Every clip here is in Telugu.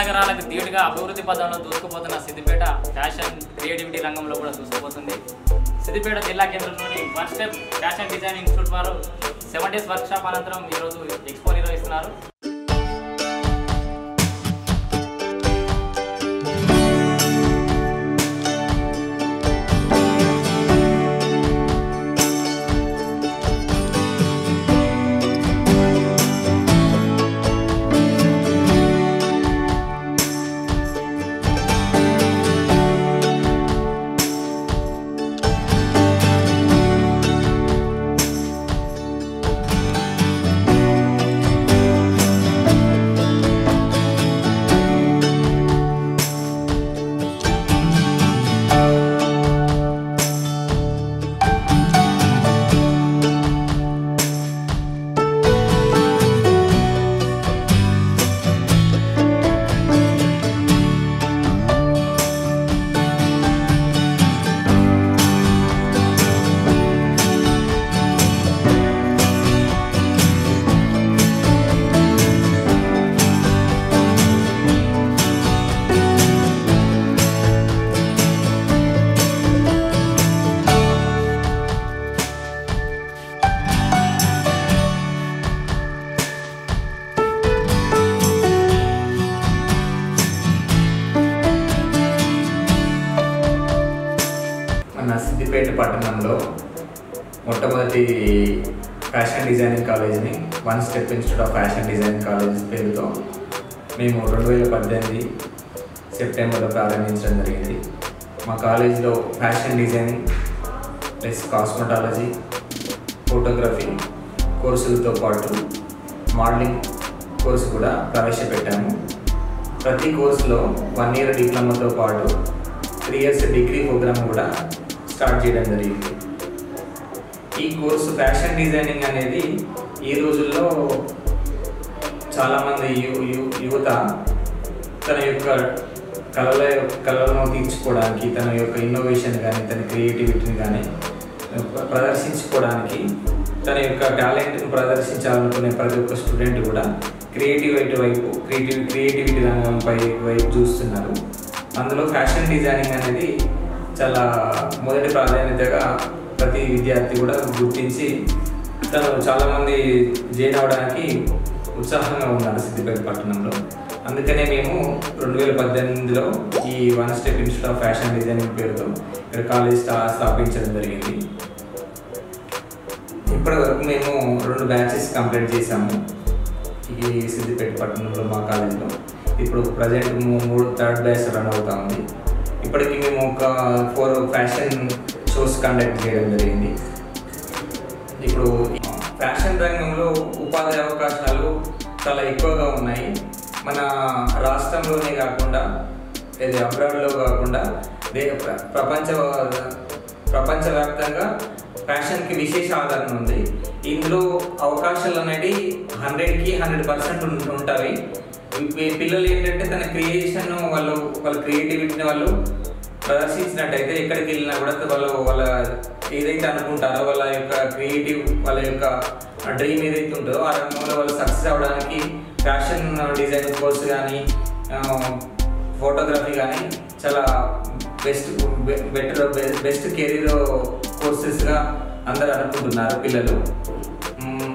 నగరాలకు ధీటుగా అభివృద్ధి పదంలో దూసుకుపోతున్న సిద్దిపేట ఫ్యాషన్ క్రియేటివిటీ రంగంలో కూడా దూసుకుపోతుంది సిద్దిపేట జిల్లా కేంద్రంలోని one step fashion design institute వారు సెవెన్ డేస్ వర్క్షాప్ అనంతరం ఈరోజు ఎక్స్పో నిర్వహిస్తున్నారు మన సిద్దిపేట పట్టణంలో మొట్టమొదటి ఫ్యాషన్ డిజైనింగ్ కాలేజ్ని one step institute of fashion designing college పేరుతో మేము రెండు వేల పద్దెనిమిది సెప్టెంబర్లో ప్రారంభించడం జరిగింది మా కాలేజీలో fashion designing plus cosmetology photography కోర్సులతో పాటు మోడలింగ్ కోర్సు కూడా ప్రవేశపెట్టాము ప్రతి కోర్సులో వన్ ఇయర్ డిప్లొమాతో పాటు త్రీ ఇయర్స్ డిగ్రీ ప్రోగ్రామ్ కూడా స్టార్ట్ చేయడం జరిగింది ఈ కోర్సు ఫ్యాషన్ డిజైనింగ్ అనేది ఈ రోజుల్లో చాలామంది యు యు యువత తన యొక్క కళల కళలను తీర్చుకోవడానికి తన యొక్క ఇన్నోవేషన్ కానీ తన క్రియేటివిటీని కానీ ప్ర- ప్రదర్శించుకోవడానికి తన యొక్క టాలెంట్ని ప్రదర్శించాలనుకునే ప్రతి ఒక్క స్టూడెంట్ కూడా క్రియేటివిటీ వైపు క్రియేటివ్ క్రియేటివిటీ రంగంపై వైపు చూస్తున్నారు అందులో ఫ్యాషన్ డిజైనింగ్ అనేది చాలా మొదటి ప్రాధాన్యతగా ప్రతి విద్యార్థి కూడా గుర్తించి తను చాలామంది జాయిన్ అవడానికి ఉత్సాహంగా ఉన్నారు సిద్దిపేట పట్టణంలో అందుకనే మేము రెండు వేల పద్దెనిమిదిలో ఈ One step institute of fashion Designing పేరుతో ఇక్కడ కాలేజ్ స్థా స్థాపించడం జరిగింది ఇప్పటి వరకు మేము రెండు బ్యాచెస్ కంప్లీట్ చేసాము ఈ సిద్దిపేట పట్టణంలో మా కాలేజీలో ఇప్పుడు ప్రజెంట్ మూడు థర్డ్ బ్యాచ్ రన్ అవుతా ఉంది ఇప్పటికి మేము ఒక ఫోర్ ఫ్యాషన్ షోస్ కండక్ట్ చేయడం జరిగింది ఇప్పుడు ఫ్యాషన్ రంగంలో ఉపాధి అవకాశాలు చాలా ఎక్కువగా ఉన్నాయి మన రాష్ట్రంలోనే కాకుండా లేదా అబ్రాడ్లో కాకుండా దే ప్ర- ప్రపంచ ప్రపంచవ్యాప్తంగా ఫ్యాషన్కి విశేష ఆదరణ ఉంది ఇందులో అవకాశాలు అనేవి హండ్రెడ్కి హండ్రెడ్ పర్సెంట్ ఉంటాయి ఈ పిల్లలు ఏంటంటే తన క్రియేషన్ వాళ్ళు వాళ్ళ క్రియేటివిటీని వాళ్ళు ప్రదర్శించినట్టయితే ఎక్కడికి వెళ్ళినా కూడా వాళ్ళు వాళ్ళ ఏదైతే అనుకుంటారో వాళ్ళ యొక్క క్రియేటివ్ వాళ్ళ యొక్క డ్రీమ్ ఏదైతే ఉంటుందో ఆ రంగంలో వాళ్ళు సక్సెస్ అవ్వడానికి ఫ్యాషన్ డిజైన్ కోర్స్ కానీ ఫోటోగ్రఫీ కానీ చాలా బెస్ట్ బెటర్ బెస్ట్ కెరీర్ కోర్సెస్గా అందరు అనుకుంటున్నారు పిల్లలు మ్మ్.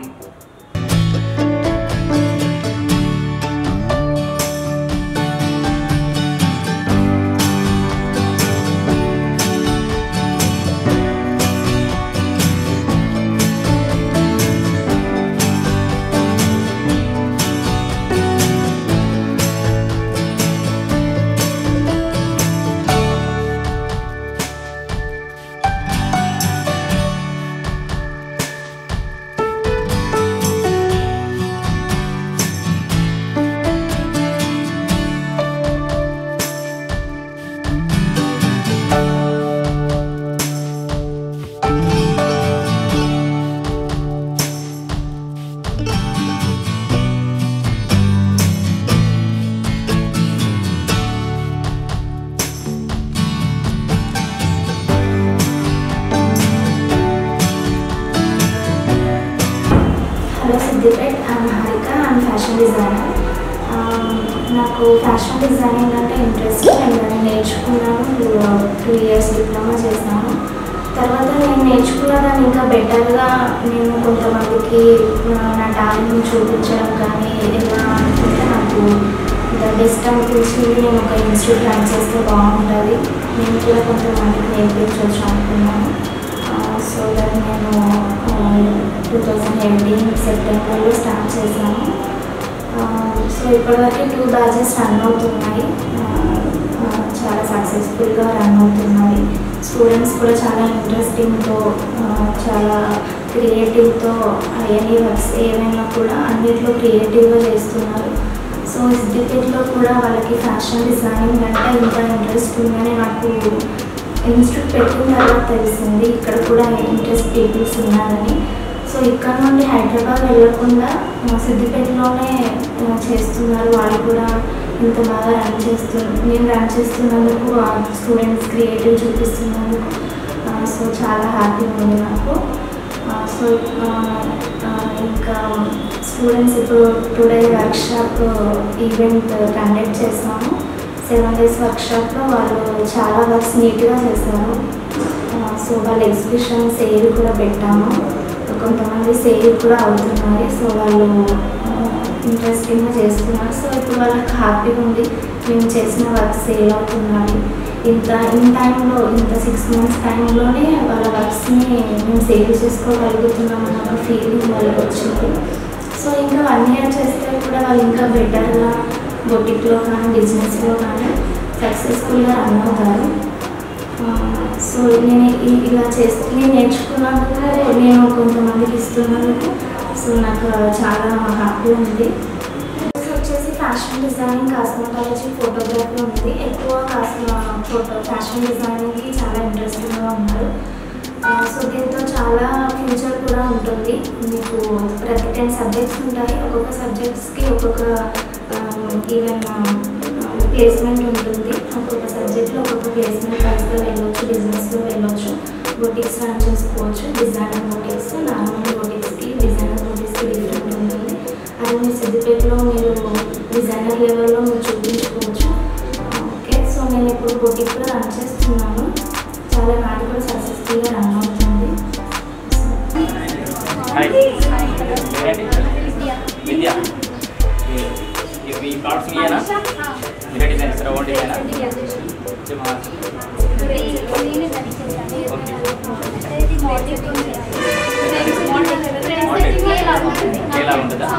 Hello Siddipet, I'm Harika, I'm fashion designer. ఆ, నాకు ఫ్యాషన్ డిజైనింగ్ అంటే ఇంట్రెస్ట్ నేను దాన్ని నేర్చుకున్నాను టూ ఇయర్స్ డిప్లొమా చేశాను తర్వాత నేను నేర్చుకున్న దాన్ని ఇంకా బెటర్గా నేను కొంతమందికి ఆ, నా టాలెంట్ని చూపించడం కానీ ఎలా అనుకుంటే నాకు ద బెస్ట్ అనిపించింది నేను ఒక ఇన్స్టిట్యూట్ రన్ చేస్తే బాగుంటుంది నేను కూడా కొంతమందికి నేర్పించవచ్చు అనుకున్నాను సో దాన్ని నేను టూ థౌజండ్ ఎయిటీన్ సెప్టెంబర్లో స్టార్ట్ చేశాను సో ఇప్పటివరకు టూ బ్యాచెస్ రన్ అవుతున్నాయి ఆ, ఆ, చాలా సక్సెస్ఫుల్గా రన్ అవుతున్నాయి స్టూడెంట్స్ కూడా చాలా ఇంట్రెస్టింగ్తో చాలా క్రియేటివ్తో ఎనీ వర్క్స్ ఏమైనా కూడా అన్నిట్లో క్రియేటివ్గా చేస్తున్నారు సో సిద్దిపేటలో కూడా వాళ్ళకి ఫ్యాషన్ డిజైనింగ్ అంటే ఇంత ఇంట్రెస్ట్ ఉందని నాకు ఇన్స్టిట్యూట్ పెట్టిన తర్వాత తెలిసింది ఇక్కడ కూడా ఇంట్రెస్ట్ పీపుల్స్ ఉన్నారని సో ఇక్కడ నుండి హైదరాబాద్ వెళ్ళకుండా ఆ, సిద్దిపేటలోనే ఆ, చేస్తున్నారు వాళ్ళు కూడా ఇంత బాగా రన్ చేస్తు నేను రన్ చేస్తున్నందుకు స్టూడెంట్స్ క్రియేటివ్ చూపిస్తున్నందుకు ఆ, సో చాలా హ్యాపీగా ఉంది నాకు ఆ, సో ఆ, ఆ, ఇంకా స్టూడెంట్స్ ఇప్పుడు టుడే వర్క్షాప్ ఈవెంట్ కండక్ట్ చేసాము సెవెన్ డేస్ వర్క్షాప్లో వాళ్ళు చాలా వర్క్స్ నీట్గా చేశారు ఆ, సో వాళ్ళ ఎగ్జిబిషన్ సేల్ కూడా పెట్టాము కొంతమంది సేల్ కూడా అవుతున్నారు సో వాళ్ళు ఇంట్రెస్టింగ్గా చేస్తున్నారు సో ఇప్పుడు వాళ్ళకి హ్యాపీగా ఉంది మేము చేసిన వర్క్ సేల్ అవుతున్నాయి ఇంత ఇన్ టైంలో ఇంత సిక్స్ మంత్స్ టైంలోనే వాళ్ళ వర్క్స్ని మేము సేల్ చేసుకోగలుగుతున్నాం అన్న ఒక ఫీలింగ్ వాళ్ళకి వచ్చింది సో ఇంకా వన్ ఇయర్ చేస్తే కూడా వాళ్ళు ఇంకా బెటర్గా బొటిక్లో కానీ బిజినెస్లో కానీ సక్సెస్ఫుల్గా రన్ అవుతారు ఆ, సో నేను ఇ- ఇలా చేస్తూ నేను నేర్చుకున్నందుకు నేను కొంతమందికి ఇస్తున్నందుకు సో నాకు చాలా హ్యాపీ ఉంది కోర్స్ వచ్చేసి ఫ్యాషన్ డిజైనింగ్ కాస్మెటాలజీ ఫోటోగ్రఫీ ఉంది ఎక్కువ కాస్మ ఫోటో ఫ్యాషన్ డిజైనింగ్కి చాలా ఇంట్రెస్టింగ్గా ఉన్నారు ఆ, సో దీంతో చాలా ఫ్యూచర్ కూడా ఉంటుంది మీకు ప్రతి టెన్ సబ్జెక్ట్స్ ఉంటాయి ఒక్కొక్క సబ్జెక్ట్స్కి ఒక్కొక్క ఈవెన్ ప్లేస్మెంట్ ఉంటుంది ఒక్కొక్క సబ్జెక్ట్లో ఒక్కొక్క ప్లేస్మెంట్ వైజ్గా వెళ్ళొచ్చు బిజినెస్లో వెళ్ళొచ్చు బొటిక్స్ రన్ చేసుకోవచ్చు డిజైనర్ బొటిక్స్ నార్మల్ బొటిక్స్కి డిజైనర్ బొటిక్స్కి డిఫరెంట్ ఉంటుంది అది మీ సిద్దిపేటలో మీరు డిజైనర్ లెవెల్లో మీరు చూపించుకోవచ్చు ఓకే సో నేను ఇప్పుడు బొటిక్ కూడా రన్ చేస్తున్నాను చాలా నాటి కూడా సక్సెస్ఫుల్గా రన్ అవుతుంది హాయ్ విద్య ఇవి కార్డ్స్ మీయేనా మీరే డిజైన్ ఇస్తారా ఓన్ డిజైనా ఎలా ఉంటుందా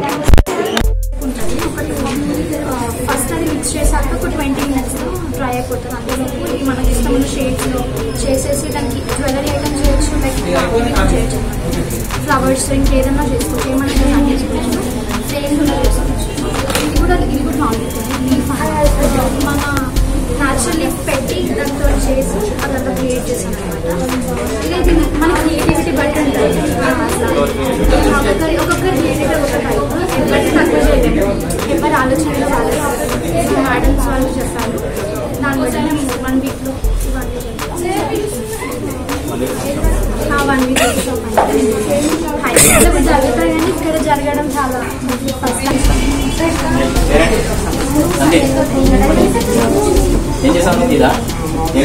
ఫస్ట్ అది మిక్స్ చేశాక ఒక ట్వంటీ మినిట్స్లో డ్రై అయిపోతుంది అందులోపు ఇది మనకి ఇష్టమైన షేడ్స్లో చేసేసి దానికి జ్యువెలరీ ఐటమ్ చేయొచ్చు లైక్ చేయొచ్చు ఫ్లవర్స్ ఇంకేదన్నా చేసుకోవచ్చు ఏమైనా అన్ని చేసుకోవచ్చు ప్లేన్ కూడా చేసుకోవచ్చు ఇది కూడా ఇది కూడా బాగుంటుంది లీఫ్ మన న్యాచురల్ లీఫ్ పెట్టి దాంతో చేసి అదంతా క్రియేట్ చేసాం అనమాట ఇది మన క్రియేటివిటీ బట్టి ఉంటుంది ఒక్కొక్కరి ఒక్కొక్కరి క్రియేటివిటీ ఒక టైప్ ఎవరికి తక్కువ చేయలేము ఎవరి ఆలోచనలో వాళ్ళు మేడమ్స్ వాళ్ళు చెప్పారు దానివల్ల మేము వన్ వీక్లో ఇవన్నీ వన్ వీక్ హైదరాబాద్లో జరుగుతాయి కానీ ఇక్కడ జరగడం చాలా ఫస్ట్ అంటే ఏం చేసాము ఇదా ఏం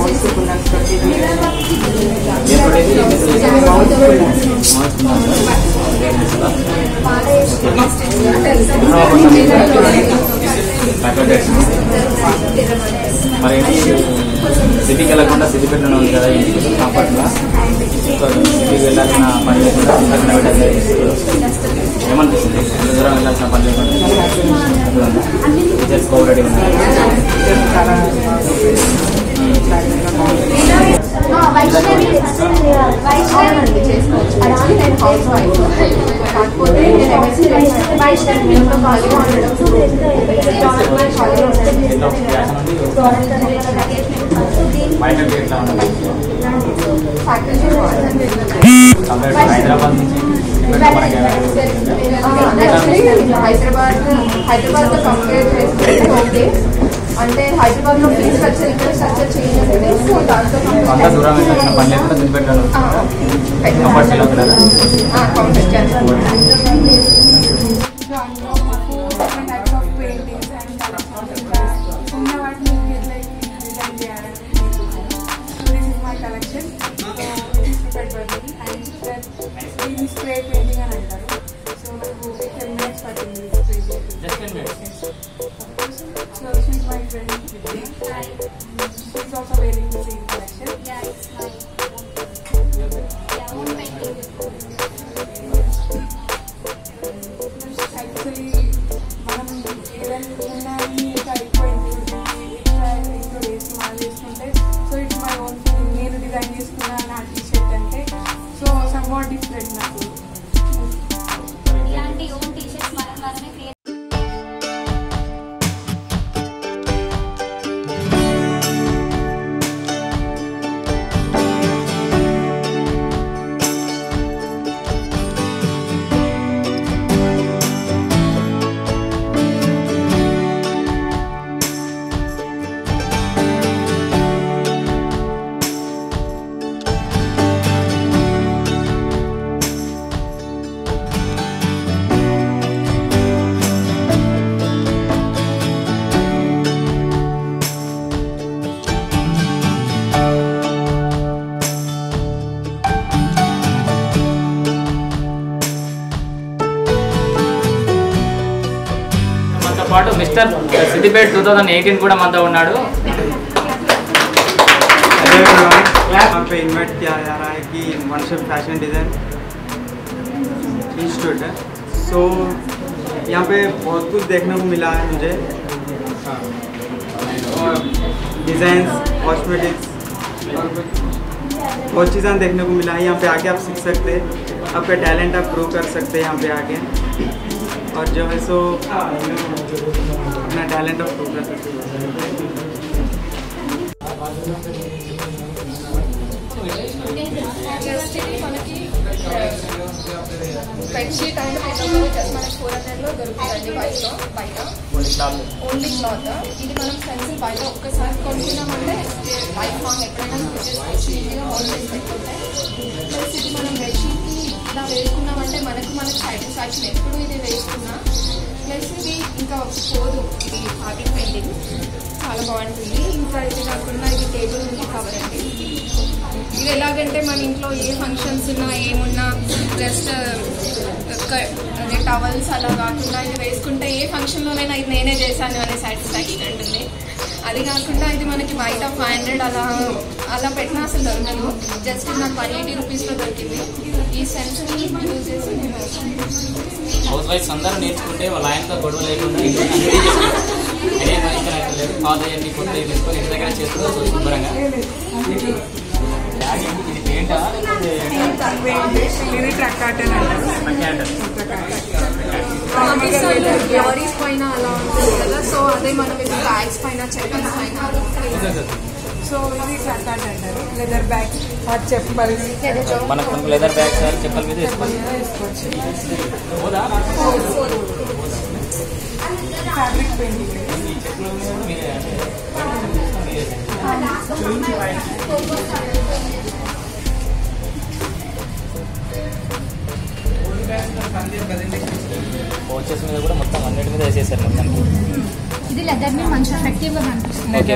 మరి సిటీకి వెళ్ళకుండా సిద్దిపేటలో ఉంది కదా ఇంటికి కంఫర్ట్గా సిటీకి వెళ్ళాల్సిన పని లేకుండా సిద్దిపేటలో పెట్టాలి ఏమనిపిస్తుంది ఎంత దూరం వెళ్ళాల్సిన పని లేకుండా టీచర్స్ కోఆల్రెడీ ఉన్నారు వైష్ణవి వైష్ణవి చేసుకోవచ్చు యాక్చువల్లీ నేను హౌస్ వైఫ్ కాకపోతే నేను ఎంఎస్సీ వైష్ణవి ఇంట్లో ఖాళీగా ఉండడం గవర్నమెంట్ ఖాళీగా ఉండడం ఎన్నో క్లాస్ నుండి బయట ఎట్లా ఉండాలి ఫ్యాకల్టీ కంపేర్ టు హైదరాబాద్ నుంచి మనకి ఎలా ఉంటుంది? యాక్చువల్లీ హైదరాబాద్ హైదరాబాద్ తో కంపేర్ చేసుకుంటే ఓకే అంటే హైదరాబాద్ లో ఫీజ్ స్ట్రక్చర్ ఇక్కడ స్ట్రక్చర్ చేంజ్ ఉంటుంది సో దాంతో అంత దూరం వెళ్ళాల్సిన పని లేకుండా సిద్దిపేటలో కంఫర్ట్ ఫీల్ అవుతున్నారా కంపేర్ చేస్తాను different types of యాక్చువల్లీ మనం ఏదైనా ఇంకా అయిపోయింది ఇట్లా ఇంట్లో వేసి మనం చేసుకుంటే సో ఇట్స్ మై ఓన్ నేను డిజైన్ చేసుకున్నా నా టీ షర్ట్ అంటే సో సమ్ వాట్ డిఫరెంట్ నాకు ఇలాంటి ఓన్ టీషర్ట్స్ మనం మనమే క్రియేట్ మనతో పాటు mister Siddipet two thousand eighteen కూడా మనతో ఉన్నాడు हेलो एवरीवन यहाँ पे इन्वाइट किया जा रहा है कि वनशप फैशन डिज़ाइन इंस्टीट्यूट है सो यहाँ पे बहुत कुछ देखने को मिला है मुझे और डिज़ाइंस कॉस्मेटिक्स और बहुत चीज़ें देखने को मिला है यहाँ पे आके आप सीख सकते हैं आपका टैलेंट आप ग्रो कर सकते हैं यहाँ पे आके और जो है सो अपना टैलेंट आप ग्रो कर सकते हैं జస్ట్ ఇది మనకి బెడ్షీట్ అండ్ పిల్లో జస్ట్ మనకి ఫోర్ హండ్రెడ్లో దొరుకుతుందండి బయట బయట ఓన్లీ క్లాత్ ఇది మనం పెన్సిల్ బయట ఒక్కసారి కొనుక్కున్నామంటే లైఫ్ లాంగ్ ఎప్పుడైనా యూజ్ చేసుకోవచ్చు ఈజీగా హోల్డ్ చేసి పెట్టుకుంటే ప్లస్ ఇది మనం బెడ్షీట్కి ఇలా వేసుకున్నామంటే మనకు మనకు సాటిస్ఫాక్షన్ ఎప్పుడు ఇది వేసుకున్నా ప్లస్ ఇది ఇంకా పోదు ఇది ఫ్యాబ్రిక్ పెయింటింగ్ చాలా బాగుంటుంది ఇంకా ఇది కాకుండా ఇది టేబుల్ ఉంది కవర్ అండి ఇది ఎలాగంటే మన ఇంట్లో ఏ ఫంక్షన్స్ ఉన్నా ఏమున్నా జస్ట్ అదే టవల్స్ అలా కాకుండా ఇది వేసుకుంటే ఏ ఫంక్షన్లోనైనా ఇది నేనే చేశాను అనే సాటిస్ఫాక్షన్ ఉంటుంది అది కాకుండా ఇది మనకి బయట ఫైవ్ హండ్రెడ్ అలా అలా పెట్టినా అసలు దొరకదు జస్ట్ నాకు వన్ ఎయిటీ రూపీస్లో దొరికింది ఈ సెన్స్ని యూజ్ చేసి నేను హౌస్ వైఫ్స్ అందరూ నేర్చుకుంటే వాళ్ళ ఆయనతో గొడవ లేకుండా ఇంట్లో అన్నీ చేసుకోవచ్చు. నేనే భరించనట్టు లేదు పాత అన్ని కొత్త తీసుకొని ఇంటి దగ్గర చేసుకోవచ్చు శుభ్రంగా బ్యాగ్ ఏంటి? ఇది పెయింటా లేకపోతే ఇది ట్రక్ కాటన్ అంటారు మట్టి అంటారు? గ్లోరీస్ పైన అలా ఉంటుంది కదా సో అదే మనం ఇది బ్యాగ్స్ పైన చెప్పల్స్ పైన సో ఇది ట్రక్ కాటన్ అంటారు లెదర్ బ్యాగ్ హాట్ చెప్పల్ మనకు లెదర్ బ్యాగ్స్ చెప్పల మీద వేసుకోవచ్చు వేసుకోవచ్చు పోదా ఫ్యాబ్రిక్ పెయింటింగ్ ఈ చెప్పులు కూడా మీరే అంటే మీరే కోచెస్ మీద కూడా మొత్తం అన్నిటి మీద వేసేసారు మొత్తం ఇది లెదర్ మీద మంచి ఎఫెక్టివ్ గా కనిపిస్తుంది ఓకే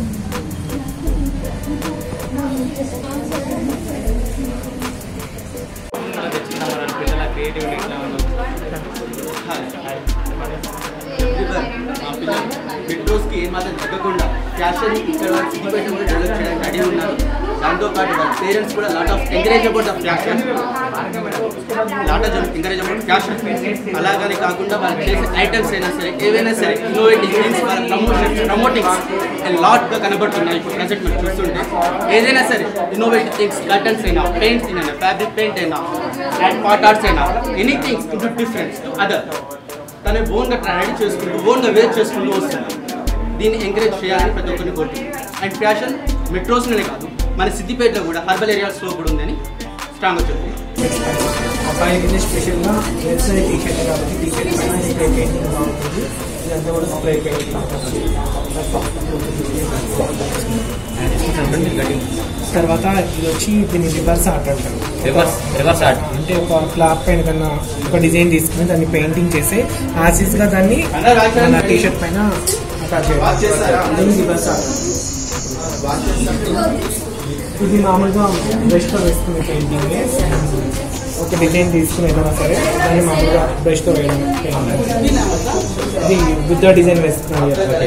పిల్లల క్రియేటివిటీ ఎట్లా ఉందో మా పిల్లలు మెట్రోస్కి ఏమాత్రం తగ్గకుండా ఫ్యాషన్ ఇక్కడ వరకు సిద్దిపేట కూడా డెవలప్ చేయడానికి రెడీ ఉన్నారు దాంతో పాటు వాళ్ళ పేరెంట్స్ కూడా lot of encourage about the fashion lot of encourage about fashion అలాగని కాకుండా వాళ్ళు చేసే ఐటమ్స్ అయినా సరే ఏవైనా సరే ఇన్నోవేటివ్ థింగ్స్ వాళ్ళ ప్రమోషన్ ప్రమోటింగ్స్ లాట్గా కనబడుతున్నాయి ఇప్పుడు ప్రజెంట్ మనం చూస్తుంటే ఏదైనా సరే ఇన్నోవేటివ్ థింగ్స్ కర్టన్స్ అయినా పెయింట్స్ అయినా ఫ్యాబ్రిక్ పెయింట్ అయినా అండ్ పాట్ ఆర్ట్స్ అయినా anything to difference to other తను ఓన్గా రెడీ చేసుకుంటూ ఓన్గా వేర్ చేసుకుంటూ వస్తుంది దీన్ని ఎంకరేజ్ చేయాలని ప్రతి ఒక్కరిని కోరుతుంది అండ్ ఫ్యాషన్ మెట్రోస్లోనే కాదు మన సిద్దిపేటలో కూడా హర్బల్ ఏరియాస్లో కూడా ఉందని స్ట్రాంగ్గా చెప్తుంది అబ్బాయికి స్పెషల్గా వెబ్సైట్ టీ షర్ట్ కాబట్టి టీ షర్ట్ పైన స్ప్రే పెయింటింగ్ బాగుంటుంది ఇదంతా కూడా స్ప్రే పెయింటింగ్ తర్వాత ఇది వచ్చి దీన్ని రివర్స్ ఆర్ట్ అంటారు రివర్స్ రివర్స్ ఆర్ట్ అంటే ఒక క్లాత్ పైన కన్నా ఒక డిజైన్ తీసుకుని దాన్ని పెయింటింగ్ చేసి యాసిస్ గా దాన్ని మన టీ షర్ట్ పైన అటాచ్ చేయాలి దీన్ని రివర్స్ ఆర్ట్ ఇది మామూలుగా వెస్ట్ వేసుకునే పెయింటింగ్ ఒక ఒక డిజైన్ తీసుకుని ఏదైనా సరే దాన్ని మామూలుగా బ్రష్తో వేయడం ఇది బుద్ధ డిజైన్ వేస్తున్నాం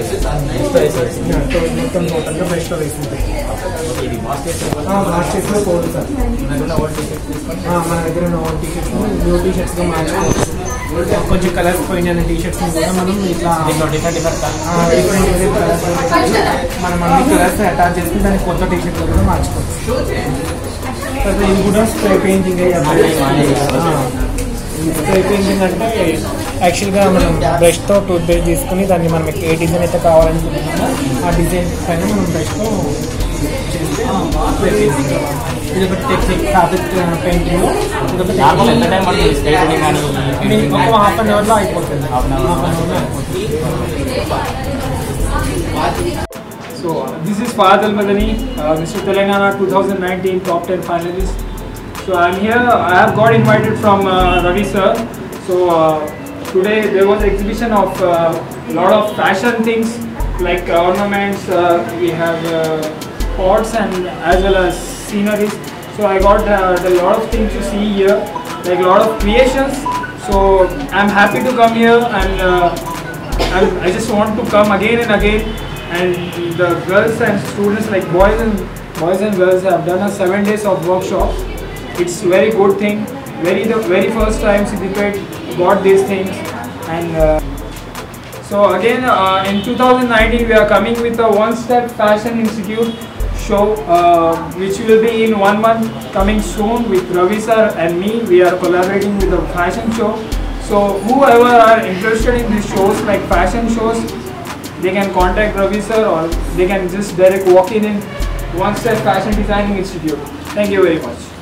మొత్తం టోటల్గా బ్రష్తో వేసింది మార్చ్ చేసిన కోడ్ సార్ ఆ, మన దగ్గర ఉన్న old T shirts new T షర్ట్స్గా మార్చుకోవచ్చు కొంచెం కలర్స్ పోయిన టీ షర్ట్స్ కూడా మనం ఇట్లా డిఫరెంట్ డిఫరెంట్ కలర్స్ మనం అన్ని కలర్స్ అటాచ్ చేసుకుని దాన్ని కొత్త టీ షర్ట్ కూడా మార్చుకోవచ్చు తర్వాత ఇది కూడా స్ప్రే పెయింటింగ్ స్ప్రే పెయింటింగ్ అంటే యాక్చువల్గా మనం బ్రష్తో టూత్ బ్రష్ తీసుకుని దాన్ని మనం ఏ డిజైన్ అయితే కావాలనుకుంటున్నామో ఆ డిజైన్ పైన మనం బ్రష్తో చేస్తే spray painting. ఇది ఒక టెక్నిక్ ఫ్యాబ్రిక్ పెయింటింగ్ ఇది ఒక నార్మల్ ఎంత టైం పడుతుంది స్ప్రే పెయింటింగ్ కానీ ఇది ఒక హాఫ్ అన్ అవర్లో అయిపోతుంది హాఫ్ అన్ అవర్లో అయిపోతుంది So this is Fahad Al Madani, uh, Mr. Telangana 2019 top 10 finalist. So I'm here. I have got invited from uh, Ravi sir. So uh, today there was exhibition of a uh, lot of fashion things like ornaments. Uh, we have uh, pots and as well as sceneries. So I got uh, a lot of things to see here, like a lot of creations. So I'm happy to come here and. Uh, I, I just want to come again and again and the girls and students like boys and boys and girls have done a seven days of workshops it's very good thing very the very first time Siddipet got these things and uh, so again uh, in 2019 we are coming with a one step fashion institute show uh, which will be in one month coming soon with Ravi sir and me we are collaborating with a fashion show so whoever are interested in these shows like fashion shows they can contact Ravi sir or they can just direct walk in in One Step Fashion Designing Institute. Thank you very much.